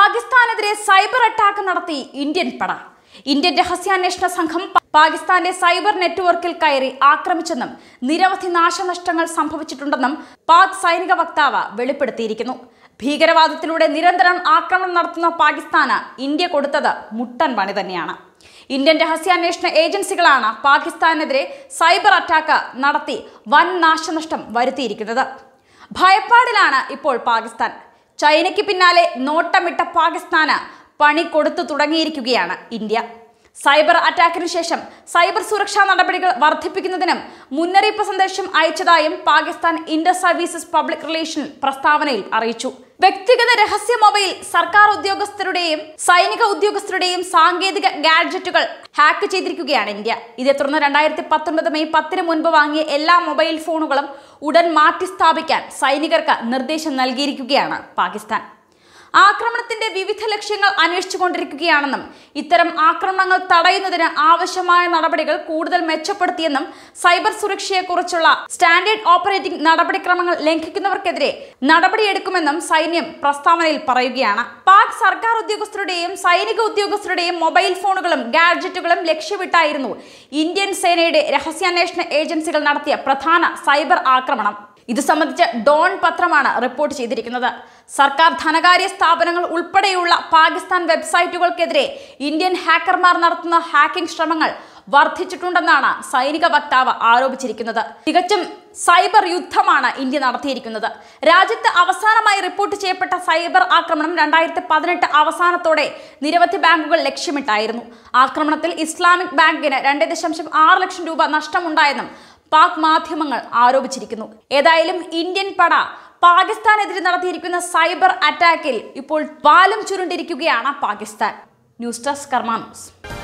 പാകിസ്ഥാനെതിരെ cyber attack നടത്തി Indian പട Indian രഹസ്യാന്വേഷണ സംഘം പ- പാകിസ്ഥാന്റെ സൈബർ നെറ്റ്വർക്കിൽ കയറി ആക്രമിച്ചെന്നും നിരവധി നാശനഷ്ടങ്ങൾ സംഭവിച്ചിട്ടുണ്ടെന്നും പാക് സൈനിക വക്താവ് വെളിപ്പെടുത്തിയിരിക്കുന്നു ഭീകരവാദത്തിലൂടെ നിരന്തരം ആക്രമണം നടത്തുന്ന പാകിസ്ഥാന് ഇന്ത്യ കൊടുത്തത് മുട്ടൻ പണി തന്നെയാണ് ഇന്ത്യൻ രഹസ്യാന്വേഷണ ഏജൻസികളാണ് പാകിസ്ഥാനെതിരെ സൈബർ അറ്റാക്ക് നടത്തി വൻ നാശനഷ്ടം വരുത്തിയിരിക്കുന്നത് ഭയപ്പാടിലാണ് ഇപ്പോൾ പാകിസ്ഥാൻ ചൈനയ്ക്ക് പിന്നാലെ നോട്ടമിട്ട പാകിസ്ഥാന് പണി കൊടുത്തു തുടങ്ങിയിരിക്കുകയാണ് ഇന്ത്യ സൈബർ അറ്റാക്കിനു ശേഷം സൈബർ സുരക്ഷാ നടപടികൾ വർദ്ധിപ്പിക്കുന്നതിനും മുന്നറിയിപ്പ് സന്ദേശം അയച്ചതായും Pakistan inter services public relation പ്രസ്താവനയിൽ അറിയിച്ചു വ്യക്തിഗത രഹസ്യ മൊബൈൽ സർക്കാർ ഉദ്യോഗസ്ഥരുടെയും സൈനിക ഉദ്യോഗസ്ഥരുടെയും സാങ്കേതിക ഗാഡ്ജറ്റുകൾ ഹാക്ക് ചെയ്തിരിക്കുകയാണ് ഇന്ത്യ ഇതേ തുടർന്ന് രണ്ടായിരത്തി പത്തൊൻപത് മെയ് പത്തിന് മുൻപ് വാങ്ങിയ എല്ലാ മൊബൈൽ ഫോണുകളും ഉടൻ മാറ്റി സ്ഥാപിക്കാൻ സൈനികർക്ക് നിർദ്ദേശം നൽകിയിരിക്കുകയാണ് പാകിസ്ഥാൻ ആക്രമണത്തിന്റെ വിവിധ ലക്ഷ്യങ്ങൾ അന്വേഷിച്ചുകൊണ്ടിരിക്കുകയാണെന്നും ഇത്തരം ആക്രമണങ്ങൾ തടയുന്നതിന് ആവശ്യമായ നടപടികൾ കൂടുതൽ മെച്ചപ്പെടുത്തിയെന്നും സൈബർ സുരക്ഷയെക്കുറിച്ചുള്ള സ്റ്റാൻഡേർഡ് ഓപ്പറേറ്റിംഗ് നടപടിക്രമങ്ങൾ ലംഘിക്കുന്നവർക്കെതിരെ നടപടിയെടുക്കുമെന്നും സൈന്യം പ്രസ്താവനയിൽ പറയുകയാണ് പാക് സർക്കാർ ഉദ്യോഗസ്ഥരുടെയും സൈനിക ഉദ്യോഗസ്ഥരുടെയും മൊബൈൽ ഫോണുകളും ഗാഡ്ജറ്റുകളും ലക്ഷ്യമിട്ടായിരുന്നു ഇന്ത്യൻ സേനയുടെ രഹസ്യാന്വേഷണ ഏജൻസികൾ നടത്തിയ പ്രധാന സൈബർ ആക്രമണം ഇത് സംബന്ധിച്ച് ഡോൺ പത്രമാണ് റിപ്പോർട്ട് ചെയ്തിരിക്കുന്നത് സർക്കാർ ധനകാര്യ സ്ഥാപനങ്ങൾ ഉൾപ്പെടെയുള്ള പാകിസ്ഥാൻ വെബ്സൈറ്റുകൾക്കെതിരെ ഇന്ത്യൻ ഹാക്കർമാർ നടത്തുന്ന ഹാക്കിംഗ് ശ്രമങ്ങൾ വർദ്ധിച്ചിട്ടുണ്ടെന്നാണ് സൈനിക വക്താവ് ആരോപിച്ചിരിക്കുന്നത് തികച്ചും സൈബർ യുദ്ധമാണ് ഇന്ത്യ നടത്തിയിരിക്കുന്നത് രാജ്യത്ത് അവസാനമായി റിപ്പോർട്ട് ചെയ്യപ്പെട്ട സൈബർ ആക്രമണം രണ്ടായിരത്തി പതിനെട്ട് അവസാനത്തോടെ നിരവധി ബാങ്കുകൾ ലക്ഷ്യമിട്ടായിരുന്നു ആക്രമണത്തിൽ ഇസ്ലാമിക് ബാങ്കിന് രണ്ട് ദശാംശം ആറ് ലക്ഷം രൂപ നഷ്ടമുണ്ടായെന്നും പാക് മാധ്യമങ്ങൾ ആരോപിച്ചിരിക്കുന്നു ഏതായാലും ഇന്ത്യൻ പട പാകിസ്ഥാനെതിരെ നടത്തിയിരിക്കുന്ന സൈബർ അറ്റാക്കിൽ ഇപ്പോൾ വാലും ചുരുണ്ടിരിക്കുകയാണ് Pakistan news desk Karma news